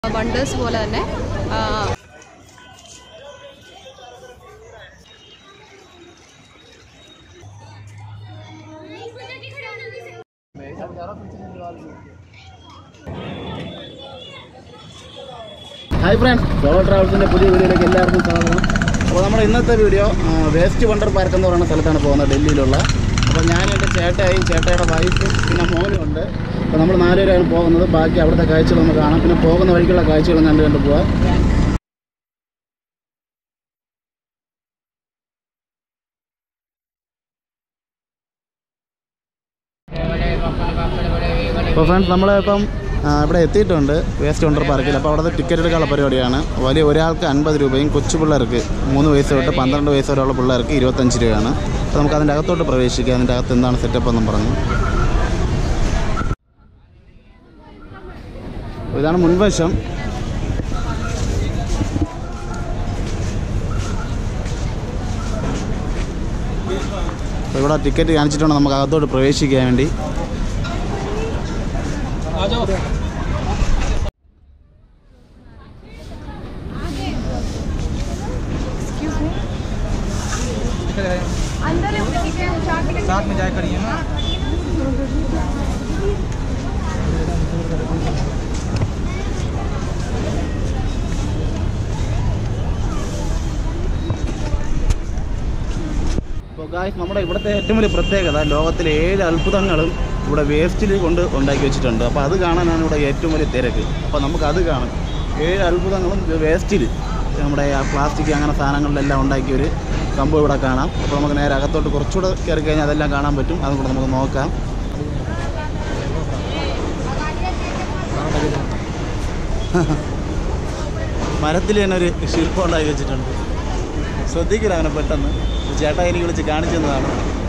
wonders പോലെ തന്നെ ആ, ഹായ് ഫ്രണ്ട്സ് സോളോ ട്രാവൽസിൻ്റെ പുതിയ വീഡിയോയിലേക്ക് എല്ലാവർക്കും സ്വാഗതം അപ്പോൾ നമ്മുടെ ഇന്നത്തെ വീഡിയോ ആ, വേസ്റ്റ് വണ്ടർ പാർക്ക് എന്ന് പറയുന്ന സ്ഥലത്താണ് പോകുന്നത് ഡൽഹിയിലുള്ള അപ്പോൾ ഞാൻ എൻ്റെ ചേട്ടായും ചേട്ടയുടെ വൈഫും പിന്നെ മോനും ഉണ്ട് അപ്പോൾ നമ്മൾ നാലുപേരാണ് പോകുന്നത് ബാക്കി അവിടുത്തെ കാഴ്ചകൾ നമുക്ക് കാണാം പിന്നെ പോകുന്ന വഴിക്കുള്ള കാഴ്ചകളും കണ്ട് കണ്ട് പോവാം അപ്പോൾ ഫ്രണ്ട്സ് നമ്മളിപ്പം ആ, ഇവിടെ എത്തിയിട്ടുണ്ട് വേസ്റ്റ് വണ്ടർ പാർക്കിൽ അപ്പോൾ അവിടുത്തെ ടിക്കറ്റ് എടുക്കാനുള്ള പരിപാടിയാണ് വലിയ ഒരാൾക്ക് അൻപത് രൂപയും കൊച്ചു പിള്ളേർക്ക് മൂന്ന് വയസ്സ് തൊട്ട് പന്ത്രണ്ട് വയസ്സ് വരെയുള്ള പിള്ളേർക്ക് ഇരുപത്തഞ്ച് രൂപയാണ് അപ്പോൾ നമുക്ക് അതിൻ്റെ അകത്തോട്ട് പ്രവേശിക്കാം അതിൻ്റെ അകത്ത് എന്താണ് സെറ്റപ്പ് എന്നും പറഞ്ഞു ഇതാണ് മുൻവശം അപ്പോൾ ഇവിടെ ടിക്കറ്റ് കാണിച്ചിട്ടുണ്ട് നമുക്ക് അകത്തോട്ട് പ്രവേശിക്കാൻ വേണ്ടി साथ में जाया करिए ना അപ്പോൾ ഗായ്സ് നമ്മുടെ ഇവിടുത്തെ ഏറ്റവും വലിയ പ്രത്യേകത ലോകത്തിലെ ഏഴ് അത്ഭുതങ്ങളും ഇവിടെ വേസ്റ്റിൽ കൊണ്ട് ഉണ്ടാക്കി വെച്ചിട്ടുണ്ട് അപ്പോൾ അത് കാണാനാണ് ഇവിടെ ഏറ്റവും വലിയ തിരക്ക് അപ്പോൾ നമുക്ക് അത് കാണാം ഏഴ് അത്ഭുതങ്ങളും വേസ്റ്റിൽ നമ്മുടെ ആ പ്ലാസ്റ്റിക് അങ്ങനെ സാധനങ്ങളിലെല്ലാം ഉണ്ടാക്കിയ ഒരു സംഭവം ഇവിടെ കാണാം അപ്പോൾ നമുക്ക് നേരെ അകത്തോട്ട് കുറച്ചുകൂടെ കയറി കഴിഞ്ഞാൽ അതെല്ലാം കാണാൻ പറ്റും അതും കൂടെ നമുക്ക് നോക്കാം മരത്തിൽ തന്നെ ഒരു ശില്പം ഉണ്ടാക്കി വെച്ചിട്ടുണ്ട് ശ്രദ്ധിക്കില്ല അങ്ങനെ പെട്ടെന്ന് ചേട്ടാ എനിക്ക് വിളിച്ച് കാണിച്ചു തന്നതാണ്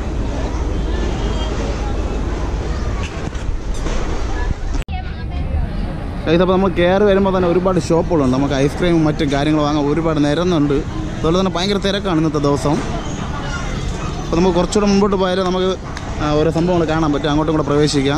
ഇതപ്പോൾ നമ്മൾ കയറി വരുമ്പോൾ തന്നെ ഒരുപാട് ഷോപ്പുകളുണ്ട് നമുക്ക് ഐസ്ക്രീമും മറ്റും കാര്യങ്ങൾ വാങ്ങാൻ ഒരുപാട് നിരന്നുണ്ട് അതുപോലെ തന്നെ ഭയങ്കര തിരക്കാണ് ഇന്നത്തെ ദിവസം അപ്പോൾ നമുക്ക് കുറച്ചുകൂടെ മുമ്പോട്ട് പോയാലും നമുക്ക് ആ, ഓരോ സംഭവങ്ങൾ കാണാൻ പറ്റും അങ്ങോട്ടും കൂടെ പ്രവേശിക്കാം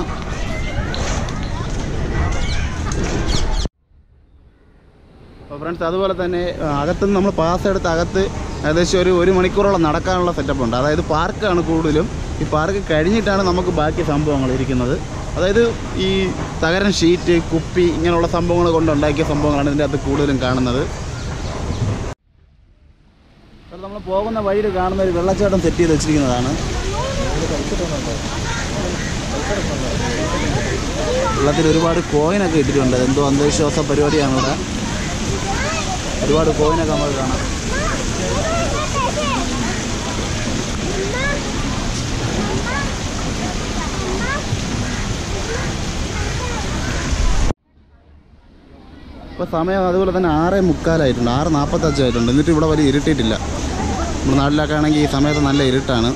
അപ്പോൾ ഫ്രണ്ട്സ് അതുപോലെ തന്നെ ആ, അകത്തുനിന്ന് നമ്മൾ പാസ് എടുത്ത് അകത്ത് ഏകദേശം ഒരു ഒരു മണിക്കൂറോളം നടക്കാനുള്ള സെറ്റപ്പ് ഉണ്ട് അതായത് പാർക്കാണ് കൂടുതലും ഈ പാർക്ക് കഴിഞ്ഞിട്ടാണ് നമുക്ക് ബാക്കി സംഭവങ്ങൾ ഇരിക്കുന്നത് അതായത് ഈ തകരൻ ഷീറ്റ് കുപ്പി ഇങ്ങനെയുള്ള സംഭവങ്ങൾ കൊണ്ട് ഉണ്ടാക്കിയ സംഭവങ്ങളാണ് ഇതിൻ്റെ അകത്ത് കൂടുതലും കാണുന്നത് നമ്മൾ പോകുന്ന വഴിയിൽ കാണുന്ന ഒരു വെള്ളച്ചാട്ടം സെറ്റ് ചെയ്ത് വെച്ചിരിക്കുന്നതാണ് വെള്ളത്തിൽ ഒരുപാട് കോയിനൊക്കെ ഇട്ടിട്ടുണ്ട് എന്തോ അന്ധവിശ്വാസ പരിപാടിയാണ് ഇവിടെ ഒരുപാട് കോയിനൊക്കെ നമുക്ക് കാണാം ഇപ്പോൾ സമയം അതുപോലെ തന്നെ ആറേ മുക്കാലായിട്ടുണ്ട് ആറ് നാൽപ്പത്തഞ്ചായിട്ടുണ്ട് എന്നിട്ട് ഇവിടെ വലിയ ഇരുട്ടിയിട്ടില്ല നമ്മുടെ നാട്ടിലൊക്കെ ആണെങ്കിൽ ഈ സമയത്ത് നല്ല ഇരുട്ടാണ്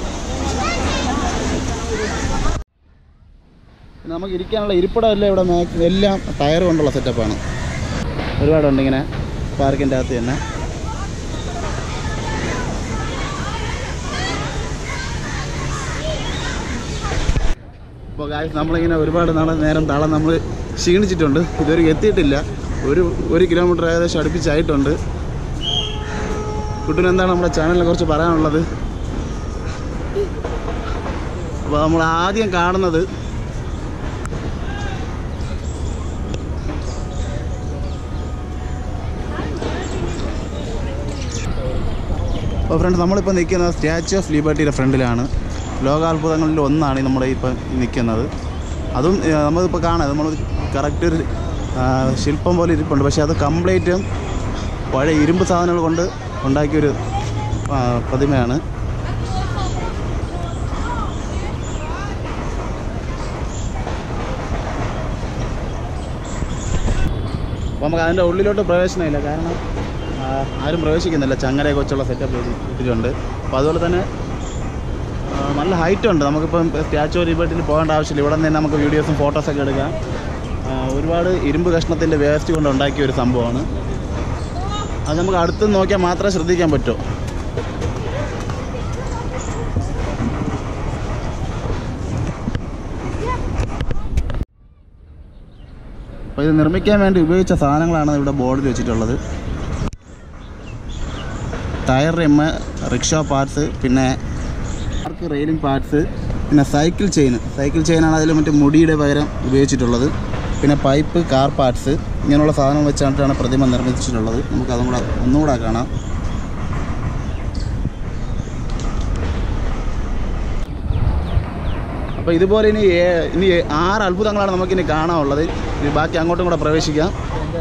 പിന്നെ നമുക്ക് ഇരിക്കാനുള്ള ഇരിപ്പിടം എല്ലാം ഇവിടെ മാക്സ് എല്ലാം ടയർ കൊണ്ടുള്ള സെറ്റപ്പാണ് ഒരുപാടുണ്ട് ഇങ്ങനെ പാർക്കിൻ്റെ അകത്ത് തന്നെ അപ്പോൾ ഗായ്സ് നമ്മളിങ്ങനെ ഒരുപാട് നാളെ നേരം താളം നമ്മൾ ക്ഷീണിച്ചിട്ടുണ്ട് ഇതുവരെ എത്തിയിട്ടില്ല ഒരു ഒരു കിലോമീറ്റർ ഏകദേശം അടുപ്പിച്ചായിട്ടുണ്ട് കുട്ടിന് എന്താണ് നമ്മുടെ ചാനലിനെ കുറിച്ച് പറയാനുള്ളത് അപ്പോൾ നമ്മൾ ആദ്യം കാണുന്നത് അപ്പോൾ ഫ്രണ്ട്സ് നമ്മളിപ്പോൾ നിൽക്കുന്നത് സ്റ്റാച്യു ഓഫ് ലിബർട്ടിയുടെ ഫ്രണ്ടിലാണ് ലോകാത്ഭുതങ്ങളിൽ ഒന്നാണ് നമ്മുടെ ഇപ്പം നിൽക്കുന്നത് അതും ഏഹ്, നമ്മളിപ്പോൾ കാണാം നമ്മൾ കറക്റ്റ് ഒരു ആ, ശില്പം പോലെ ഇരിപ്പുണ്ട് പക്ഷേ അത് കംപ്ലീറ്റും പഴയ ഇരുമ്പ് സാധനങ്ങൾ കൊണ്ട് ഉണ്ടാക്കിയൊരു ആ, പ്രതിമയാണ് അപ്പോൾ നമുക്ക് അതിൻ്റെ ഉള്ളിലോട്ട് പ്രവേശനമില്ല കാരണം ആ, ആരും പ്രവേശിക്കുന്നില്ല ചങ്ങലയൊക്കെ വെച്ചുള്ള സെറ്റപ്പ് ഇട്ടിട്ടുണ്ട് അപ്പോൾ അതുപോലെ തന്നെ ആ, നല്ല ഹൈറ്റ് ഉണ്ട് നമുക്കിപ്പം സ്റ്റാച്ചു ലിബർട്ടിയിൽ പോകേണ്ട ആവശ്യമില്ല ഇവിടെ നിന്ന് തന്നെ നമുക്ക് വീഡിയോസും ഫോട്ടോസൊക്കെ എടുക്കാം ആ, ഒരുപാട് ഇരുമ്പ് കഷ്ണത്തിൻ്റെ വേസ്റ്റ് കൊണ്ട് ഉണ്ടാക്കിയ ഒരു സംഭവമാണ് അത് നമുക്ക് അടുത്ത് നോക്കിയാൽ മാത്രമേ ശ്രദ്ധിക്കാൻ പറ്റൂ അപ്പോൾ ഇത് നിർമ്മിക്കാൻ വേണ്ടി ഉപയോഗിച്ച സാധനങ്ങളാണ് ഇവിടെ ബോർഡിൽ വെച്ചിട്ടുള്ളത് ടയർ റിമ്മ് റിക്ഷ പാർട്സ് പിന്നെ ആർക്ക് റെയിലിംഗ് പാർട്സ് പിന്നെ സൈക്കിൾ ചെയിൻ സൈക്കിൾ ചെയിനാണ് അതിൽ മറ്റേ മുടിയുടെ പകരം ഉപയോഗിച്ചിട്ടുള്ളത് പിന്നെ പൈപ്പ് കാർ പാർട്സ് ഇങ്ങനെയുള്ള സാധനം വെച്ചാണ് പ്രതിമ നിർമ്മിച്ചിട്ടുള്ളത് നമുക്ക് അതും കൂടെ ഒന്നുകൂടെ കാണാം അപ്പോൾ ഇതുപോലെ ഇനി ഏ- ഇനി ആറ് അത്ഭുതങ്ങളാണ് നമുക്കിനി കാണാനുള്ളത് ഇനി ബാക്കി അങ്ങോട്ടും കൂടെ പ്രവേശിക്കാം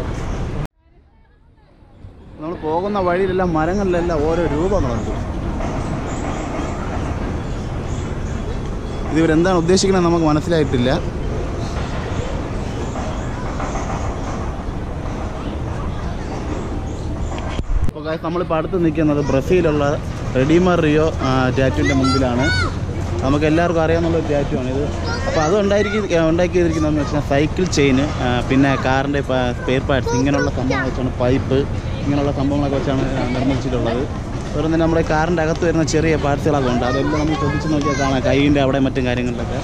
നമ്മൾ പോകുന്ന വഴിയിലെല്ലാം മരങ്ങളിലെല്ലാം ഓരോ രൂപങ്ങളുണ്ട് ഇതിവരെന്താണ് ഉദ്ദേശിക്കുന്നത് നമുക്ക് മനസ്സിലായിട്ടില്ല അപ്പോൾ guys, നമ്മളിപ്പോൾ അടുത്ത് നിൽക്കുന്നത് ബ്രസീലുള്ള റെഡിമർ റിയോ ടാറ്റുവിൻ്റെ മുമ്പിലാണ് നമുക്ക് എല്ലാവർക്കും അറിയാവുന്ന ഒരു ടാറ്റു ആണ് ഇത് അപ്പോൾ അത് ഉണ്ടായിരിക്കും ഉണ്ടാക്കിയിരിക്കുന്നതെന്ന് വെച്ചാൽ സൈക്കിൾ ചെയിൻ പിന്നെ കാറിൻ്റെ സ്പെയർ പാർട്സ് ഇങ്ങനെയുള്ള സംഭവങ്ങൾ വെച്ചാണ് പൈപ്പ് ഇങ്ങനെയുള്ള സംഭവങ്ങളൊക്കെ വെച്ചാണ് ആ, നിർമ്മിച്ചിട്ടുള്ളത് അതുപോലെ തന്നെ നമ്മുടെ കാറിൻ്റെ അകത്ത് വരുന്ന ചെറിയ പാർട്സുകളൊക്കെ ഉണ്ട് അതെല്ലാം നമ്മൾ ശ്രദ്ധിച്ച് നോക്കിയാൽ കാണാം കൈയിൻ്റെ അവിടെ മറ്റും കാര്യങ്ങളിലൊക്കെ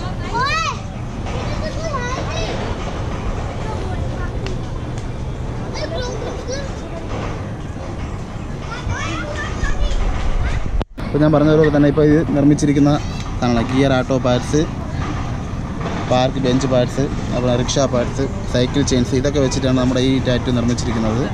ഇപ്പോൾ ഞാൻ പറഞ്ഞതുപോലെ തന്നെ ഇപ്പോൾ ഇത് നിർമ്മിച്ചിരിക്കുന്ന സാധനങ്ങൾ gear auto parts park bench parts അതുപോലെ റിക്ഷ പാർട്സ് സൈക്കിൾ ചെയിൻസ് ഇതൊക്കെ വെച്ചിട്ടാണ് നമ്മുടെ ഈ ടാറ്റു നിർമ്മിച്ചിരിക്കുന്നത്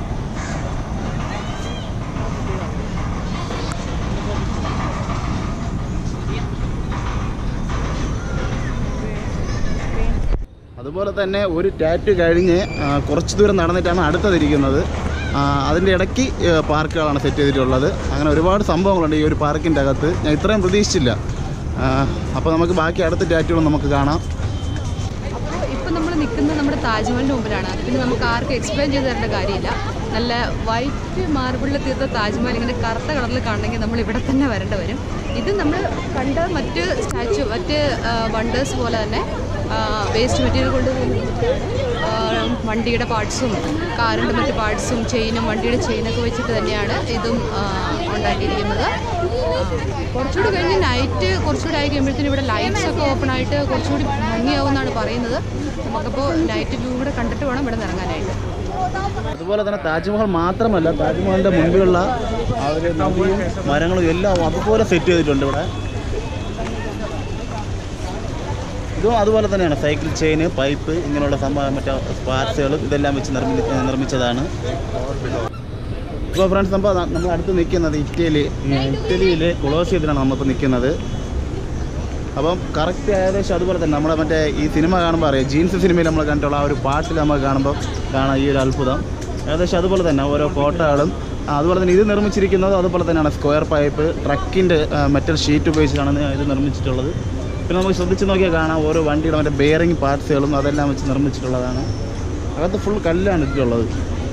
അതുപോലെ തന്നെ ഒരു ടാറ്റു കഴിഞ്ഞ് ആ, കുറച്ച് ദൂരം നടന്നിട്ടാണ് അടുത്തതിരിക്കുന്നത് ആ, അതിൻ്റെ ഇടയ്ക്ക് ഏ, പാർക്കുകളാണ് സെറ്റ് ചെയ്തിട്ടുള്ളത് അങ്ങനെ ഒരുപാട് സംഭവങ്ങളുണ്ട് ഈ ഒരു പാർക്കിൻ്റെ അകത്ത് ഞാൻ ഇത്രയും പ്രതീക്ഷിച്ചില്ല അപ്പോൾ നമുക്ക് ബാക്കി അടുത്ത ടാറ്റുകൾ നമുക്ക് കാണാം അപ്പോൾ ഇപ്പം നമ്മൾ നിൽക്കുന്നത് നമ്മുടെ താജ്മഹലിൻ്റെ മുമ്പിലാണ് അത് പിന്നെ നമുക്ക് ആർക്കും എക്സ്പ്ലെയിൻ ചെയ്ത് തരേണ്ട കാര്യമില്ല നല്ല വൈറ്റ് മാർബിളിൽ തീർത്ത താജ്മഹൽ ഇങ്ങനെ കറുത്ത കളറിൽ കാണണമെങ്കിൽ നമ്മൾ ഇവിടെ തന്നെ വരേണ്ടി വരും ഇത് നമ്മൾ കണ്ട മറ്റ് സ്റ്റാച്ചു മറ്റ് വണ്ടേഴ്സ് പോലെ തന്നെ വേസ്റ്റ് മെറ്റീരിയൽ കൊണ്ട് ആ, വണ്ടിയുടെ പാർട്സും കാറിൻ്റെ മറ്റ് പാർട്സും ചെയിനും വണ്ടിയുടെ ചെയിനൊക്കെ വെച്ചിട്ട് തന്നെയാണ് ഇതും ആ, ഉണ്ടാക്കിയിരിക്കുന്നത് ആ, കുറച്ചുകൂടി കഴിഞ്ഞ് നൈറ്റ് കുറച്ചുകൂടി ആയി കഴിയുമ്പോഴത്തേനും ഇവിടെ ലൈറ്റ്സ് ഒക്കെ ഓപ്പൺ ആയിട്ട് കുറച്ചുകൂടി ഭംഗിയാവുമെന്നാണ് പറയുന്നത് നമുക്കപ്പോൾ നൈറ്റ് വ്യൂ കൂടെ കണ്ടിട്ട് വേണം ഇവിടെ നിന്ന് ഇറങ്ങാനായിട്ട് അതുപോലെ തന്നെ താജ്മഹൽ മാത്രമല്ല താജ്മഹലിൻ്റെ മുമ്പിലുള്ള ആ ഒരു നദിയും മരങ്ങളും എല്ലാം അതുപോലെ സെറ്റ് ചെയ്തിട്ടുണ്ട് ഇവിടെ ഇതും അതുപോലെ തന്നെയാണ് സൈക്കിൾ ചെയിന് പൈപ്പ് ഇങ്ങനെയുള്ള സംഭവം മറ്റേ പാർട്സുകൾ ഇതെല്ലാം വെച്ച് നിർമ്മി നിർമ്മിച്ചതാണ് ഇപ്പോൾ ഫ്രണ്ട്സ് നമ്മൾ നമ്മൾ അടുത്ത് നിൽക്കുന്നത് ഇറ്റലി ഇറ്റലിയിൽ കൊളോസിയത്തിലാണ് നമ്മളിപ്പോൾ നിൽക്കുന്നത് അപ്പം കറക്റ്റ് ഏകദേശം അതുപോലെ തന്നെ നമ്മളെ മറ്റേ ഈ സിനിമ കാണുമ്പോൾ അറിയാം ജീൻസ് സിനിമയിൽ നമ്മൾ കണ്ടിട്ടുള്ള ആ ഒരു പാട്ടിൽ നമ്മൾ കാണുമ്പോൾ കാണാം ഈ ഒരു അത്ഭുതം ഏകദേശം അതുപോലെ തന്നെ ഓരോ കോട്ടകളും ആ, അതുപോലെ തന്നെ ഇത് നിർമ്മിച്ചിരിക്കുന്നത് അതുപോലെ തന്നെയാണ് സ്ക്വയർ പൈപ്പ് ട്രക്കിൻ്റെ മെറ്റൽ ഷീറ്റ് ഉപയോഗിച്ചിട്ടാണ് ഇത് നിർമ്മിച്ചിട്ടുള്ളത് പിന്നെ നമുക്ക് ശ്രദ്ധിച്ച് നോക്കിയാൽ കാണാം ഓരോ വണ്ടിയുടെ മറ്റേ ബെയറിംഗ് പാർട്സുകളും അതെല്ലാം വെച്ച് നിർമ്മിച്ചിട്ടുള്ളതാണ് അകത്ത് ഫുൾ കല്ലാണ് ഇട്ടിട്ടുള്ളത്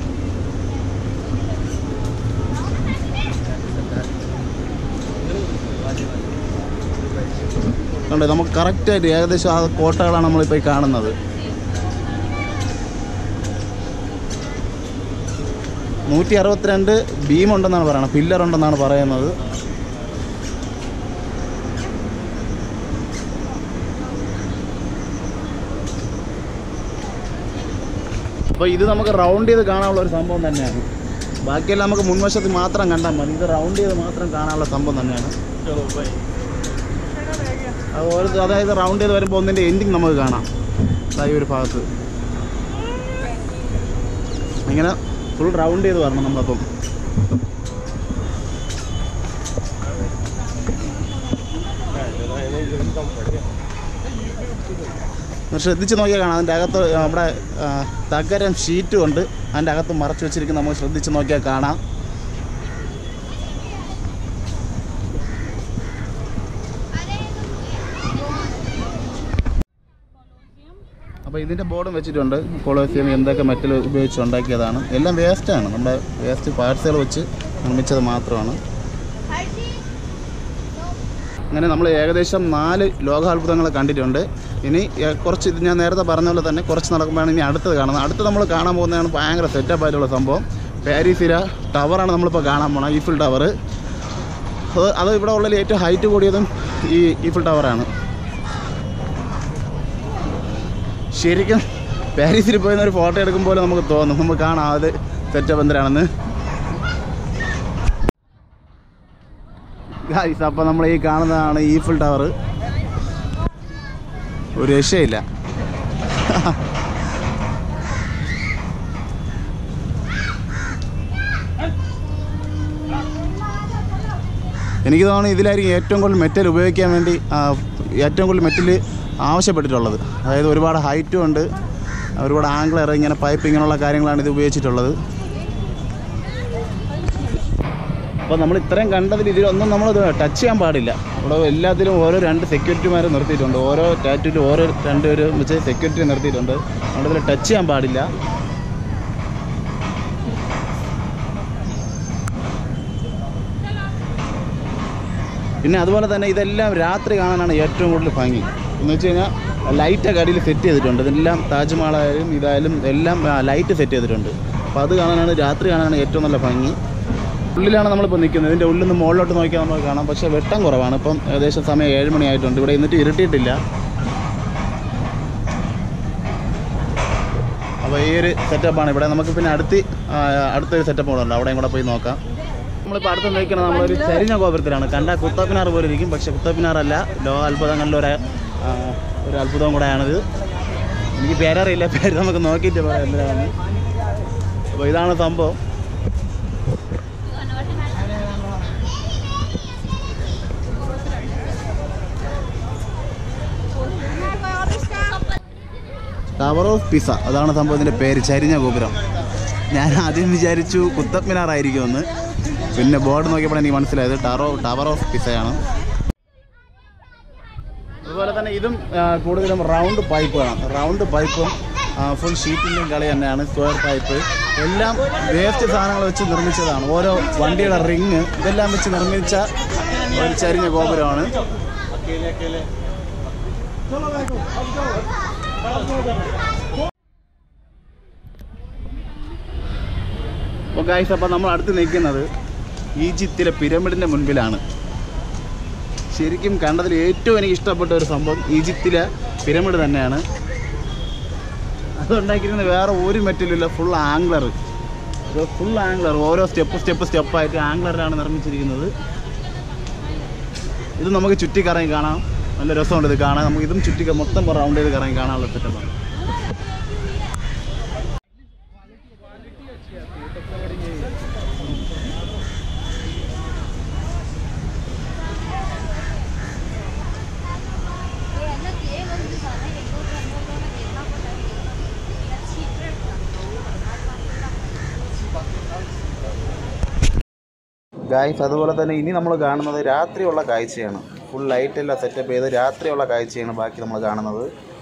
കണ്ടോ നമുക്ക് കറക്റ്റായിട്ട് ഏകദേശം ആ കോട്ടകളാണ് നമ്മളിപ്പോൾ ഈ കാണുന്നത് നൂറ്റി അറുപത്തിരണ്ട് ബീം ഉണ്ടെന്നാണ് പറയുന്നത് പില്ലർ ഉണ്ടെന്നാണ് പറയുന്നത് അപ്പോൾ ഇത് നമുക്ക് റൗണ്ട് ചെയ്ത് കാണാനുള്ള ഒരു സംഭവം തന്നെയാണ് ബാക്കിയെല്ലാം നമുക്ക് മുൻവശത്ത് മാത്രം കണ്ടാൽ മതി ഇത് റൗണ്ട് ചെയ്ത് മാത്രം കാണാനുള്ള സംഭവം തന്നെയാണ് അത് ഓരോ അതായത് റൗണ്ട് ചെയ്ത് വരുമ്പോൾ ഒന്നിൻ്റെ എൻഡിങ് നമുക്ക് കാണാം ദാ ഈ ഒരു ഭാഗത്ത് ഇങ്ങനെ ഫുൾ റൗണ്ട് ചെയ്ത് വരണം നമ്മളപ്പം ഒന്ന് ശ്രദ്ധിച്ച് നോക്കിയാൽ കാണാം അതിൻ്റെ അകത്ത് നമ്മുടെ ആ, തകരം ഷീറ്റും ഉണ്ട് അതിൻ്റെ അകത്ത് മറച്ചു വെച്ചിരിക്കുന്ന നമുക്ക് ശ്രദ്ധിച്ച് നോക്കിയാൽ കാണാം അപ്പോൾ ഇതിൻ്റെ ബോർഡും വെച്ചിട്ടുണ്ട് കൊളോസിയം എന്തൊക്കെ മെറ്റൽ ഉപയോഗിച്ച് ഉണ്ടാക്കിയതാണ് എല്ലാം വേസ്റ്റാണ് നമ്മുടെ വേസ്റ്റ് പാർട്സുകൾ വെച്ച് നിർമ്മിച്ചത് മാത്രമാണ് അങ്ങനെ നമ്മൾ ഏകദേശം നാല് ലോകാത്ഭുതങ്ങൾ കണ്ടിട്ടുണ്ട് ഇനി ഏ, കുറച്ച് ഇത് ഞാൻ നേരത്തെ പറഞ്ഞ പോലെ തന്നെ കുറച്ച് നടക്കുമ്പോഴാണ് ഇനി അടുത്തത് കാണുന്നത് അടുത്ത് നമ്മൾ കാണാൻ പോകുന്നതാണ് ഭയങ്കര സെറ്റപ്പ് ആയിട്ടുള്ള സംഭവം പാരീസിര ടവറാണ് നമ്മളിപ്പോൾ കാണാൻ പോണത് ഈഫിൽ ടവർ അത് അത് ഇവിടെ ഉള്ളതിൽ ഏറ്റവും ഹൈറ്റ് കൂടിയതും ഈ ഈഫിൽ ടവറാണ് ശരിക്കും പാരീസിൽ പോയി ഒരു ഫോട്ടോ എടുക്കുമ്പോൾ നമുക്ക് തോന്നും നമുക്ക് കാണാം അത് സെറ്റപ്പ് എന്തിനാണെന്ന് ഗായ്സ് അപ്പോൾ നമ്മൾ ഈ കാണുന്നതാണ് ഈഫിൾ ടവർ ഒരു രക്ഷയില്ല എനിക്ക് തോന്നുന്നു ഇതിലായിരിക്കും ഏറ്റവും കൂടുതൽ മെറ്റൽ ഉപയോഗിക്കാൻ വേണ്ടി ആ, ഏറ്റവും കൂടുതൽ മെറ്റൽ ആവശ്യപ്പെട്ടിട്ടുള്ളത് അതായത് ഒരുപാട് ഹൈറ്റും ഉണ്ട് ഒരുപാട് ആംഗ്ലർ ഇങ്ങനെ പൈപ്പ് ഇങ്ങനെയുള്ള കാര്യങ്ങളാണ് ഇത് ഉപയോഗിച്ചിട്ടുള്ളത് അപ്പോൾ നമ്മൾ ഇത്രയും കണ്ടതിൽ ഇതിലൊന്നും നമ്മൾ ടച്ച് ചെയ്യാൻ പാടില്ല ഇവിടെ എല്ലാത്തിലും ഓരോ രണ്ട് സെക്യൂരിറ്റിമാർ നിർത്തിയിട്ടുണ്ട് ഓരോ ടാറ്റുവിലും ഓരോ രണ്ട് പേര് വെച്ച് സെക്യൂരിറ്റി നിർത്തിയിട്ടുണ്ട് നമ്മളിതിൽ ടച്ച് ചെയ്യാൻ പാടില്ല പിന്നെ അതുപോലെ തന്നെ ഇതെല്ലാം രാത്രി കാണാനാണ് ഏറ്റവും കൂടുതൽ ഭംഗി എന്ന് വെച്ച് കഴിഞ്ഞാൽ ലൈറ്റൊക്കെ അടിയിൽ സെറ്റ് ചെയ്തിട്ടുണ്ട് ഇതെല്ലാം താജ്മഹലായാലും ഇതായാലും എല്ലാം ലൈറ്റ് സെറ്റ് ചെയ്തിട്ടുണ്ട് അപ്പോൾ അത് കാണാനാണ് രാത്രി കാണാനാണ് ഏറ്റവും നല്ല ഭംഗി ഉള്ളിലാണ് നമ്മളിപ്പോൾ നിൽക്കുന്നത് ഇതിൻ്റെ ഉള്ളിൽ നിന്ന് മുകളിലോട്ട് നോക്കിയാൽ നമുക്ക് കാണാം പക്ഷേ വെട്ടം കുറവാണ് ഇപ്പം ഏകദേശം സമയം ഏഴ് മണിയായിട്ടുണ്ട് ഇവിടെ എന്നിട്ട് ഇരുട്ടിയിട്ടില്ല അപ്പോൾ ഈ ഒരു സെറ്റപ്പാണ് ഇവിടെ നമുക്ക് പിന്നെ അടുത്ത് ആ, അടുത്തൊരു സെറ്റപ്പ് കൂടെ ഉണ്ട് അവിടെയും കൂടെ പോയി നോക്കാം നമ്മളിപ്പോൾ അടുത്ത് നിൽക്കുന്നത് നമ്മളൊരു ചരിഞ്ഞ ഗോപുരത്തിലാണ് കണ്ട കുത്തപ്പിനാർ പോലെ ഇരിക്കും പക്ഷേ കുത്തപ്പിനാറല്ല ലോക അത്ഭുതങ്ങളിലെ ഒരു ആ, ഒരു അത്ഭുതം കൂടെയാണിത് എനിക്ക് പേരറിയില്ല പേര് നമുക്ക് നോക്കിയിട്ട് പറയാം എന്തിനാണ് അപ്പോൾ ഇതാണ് സംഭവം ടവർ ഓഫ് പിസ അതാണ് സംഭവത്തിൻ്റെ പേര് ചരിഞ്ഞ ഗോപുരം ഞാൻ ആദ്യം വിചാരിച്ചു കുത്തബ് മിനാർ ആയിരിക്കുമെന്ന് പിന്നെ ബോർഡ് നോക്കിയപ്പോൾ എനിക്ക് മനസ്സിലായത് ടറോ ടവർ ഓഫ് പിസയാണ് അതുപോലെ തന്നെ ഇതും ആ, കൂടുതലും റൗണ്ട് പൈപ്പാണ് റൗണ്ട് പൈപ്പും ഫുൾ ഷീറ്റിൻ്റെയും കളി തന്നെയാണ് സ്ക്വയർ പൈപ്പ് എല്ലാം വേസ്റ്റ് സാധനങ്ങൾ വെച്ച് നിർമ്മിച്ചതാണ് ഓരോ വണ്ടിയുടെ റിങ് ഇതെല്ലാം വെച്ച് നിർമ്മിച്ച ഒരു ചരിഞ്ഞ ഗോപുരമാണ് അപ്പോൾ ഗായ്സ് അപ്പോൾ നമ്മൾ അടുത്ത് നിൽക്കുന്നത് ഈജിപ്തിലെ പിരമിഡിൻ്റെ മുൻപിലാണ് ശരിക്കും കണ്ടതിൽ ഏറ്റവും എനിക്ക് ഇഷ്ടപ്പെട്ട ഒരു സംഭവം ഈജിപ്തിലെ പിരമിഡ് തന്നെയാണ് അതുണ്ടാക്കിയിരുന്നത് വേറെ ഒരു മെറ്റലില്ല ഫുൾ ആംഗ്ലർ ഫുൾ ആംഗ്ലർ ഓരോ സ്റ്റെപ്പ് സ്റ്റെപ്പ് സ്റ്റെപ്പായിട്ട് ആംഗ്ലറിലാണ് നിർമ്മിച്ചിരിക്കുന്നത് ഇത് നമുക്ക് ചുറ്റി കറങ്ങി കാണാം നല്ല രസമുണ്ട് ഇത് കാണാൻ നമുക്ക് ഇതും ചുറ്റി മൊത്തം റൗണ്ട് ചെയ്ത് കറങ്ങി കാണാനുള്ള സെറ്റപ്പാണ് ഗായ്സ് അതുപോലെ തന്നെ ഇനി നമ്മൾ കാണുന്നത് രാത്രിയുള്ള കാഴ്ചയാണ് ഫുൾ ലൈറ്റ് എല്ലാം സെറ്റപ്പ് ചെയ്ത് രാത്രിയുള്ള കാഴ്ചയാണ് ബാക്കി നമ്മൾ കാണുന്നത്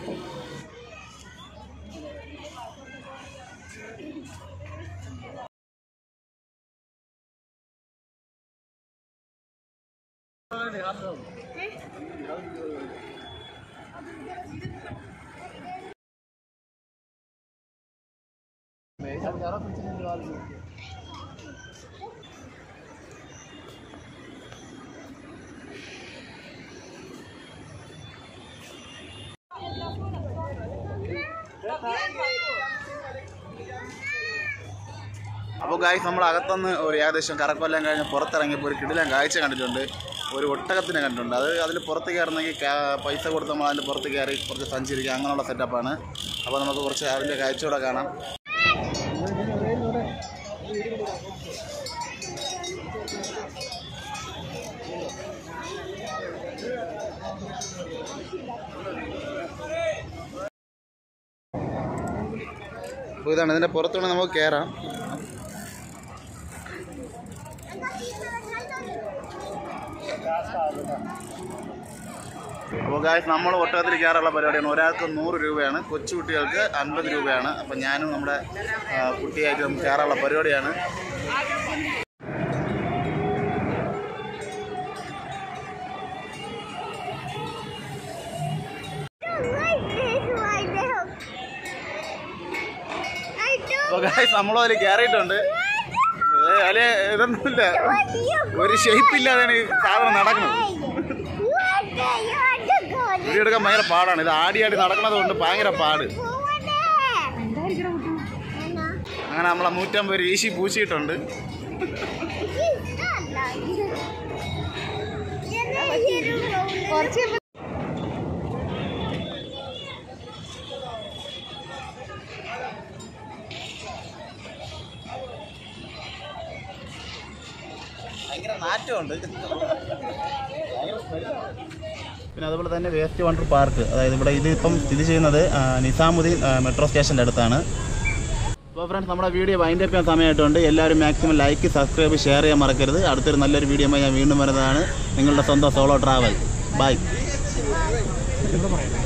അപ്പോൾ ഗായ്സ് നമ്മൾ അകത്തുനിന്ന് ഒരു ഏകദേശം കറക്കൊല്ലം കഴിഞ്ഞ് പുറത്തിറങ്ങിയപ്പോൾ ഒരു കിടിലം കാഴ്ച കണ്ടിട്ടുണ്ട് ഒരു ഒട്ടകത്തിനെ കണ്ടിട്ടുണ്ട് അത് അതിൽ പുറത്ത് കയറണമെങ്കിൽ കാ- പൈസ കൊടുത്ത് നമ്മൾ അതിൻ്റെ പുറത്ത് കയറി കുറച്ച് സഞ്ചരിക്കുക അങ്ങനെയുള്ള സെറ്റപ്പാണ് അപ്പോൾ നമുക്ക് കുറച്ച് അതിൻ്റെ കാഴ്ചയോടെ കാണാം അപ്പോൾ ഇതാണ് ഇതിൻ്റെ പുറത്തുകൂടെ നമുക്ക് കയറാം അപ്പോൾ ഗായ്സ് നമ്മൾ ഒട്ടകത്തിൽ കയറാനുള്ള പരിപാടിയാണ് ഒരാൾക്ക് നൂറ് രൂപയാണ് കൊച്ചുകുട്ടികൾക്ക് അൻപത് രൂപയാണ് അപ്പോൾ ഞാനും നമ്മുടെ ആ, കുട്ടിയായിട്ട് നമുക്ക് കയറാനുള്ള പരിപാടിയാണ് അപ്പോൾ ഗായ്സ് നമ്മളും അതിൽ കയറിയിട്ടുണ്ട് ഏ, അതിൽ ഇതൊന്നുമില്ല ഒരു ഷേപ്പ് ഇല്ലാതെയാണ് ഈ സാധനം നടക്കുന്നത് വീഡിയോ എടുക്കാൻ ഭയങ്കര പാടാണ് ഇത് ആടി ആടി നടക്കുന്നത് കൊണ്ട് ഭയങ്കര പാട് അങ്ങനെ നമ്മളെ നൂറ്റമ്പത് രൂപ ഈശി പൂച്ചിയിട്ടുണ്ട് കുറച്ച് ഭയങ്കര നാറ്റമുണ്ട് പിന്നെ അതുപോലെ തന്നെ വേസ്റ്റ് വണ്ടർ പാർക്ക് അതായത് ഇവിടെ ഇത് ഇപ്പം സ്ഥിതി ചെയ്യുന്നത് ആ, നിസാമുദ്ദീൻ ആ, മെട്രോ സ്റ്റേഷൻ്റെ അടുത്താണ് അപ്പോൾ ഫ്രണ്ട്സ് നമ്മുടെ വീഡിയോ വൈൻഡ് അപ്പ് ചെയ്യാൻ സമയമായിട്ടുണ്ട് എല്ലാവരും മാക്സിമം ലൈക്ക് സബ്സ്ക്രൈബ് ഷെയർ ചെയ്യാൻ മറക്കരുത് അടുത്തൊരു നല്ലൊരു വീഡിയോ ഞാൻ വീണ്ടും വരുന്നതാണ് നിങ്ങളുടെ സ്വന്തം സോളോ ട്രാവൽ ബൈ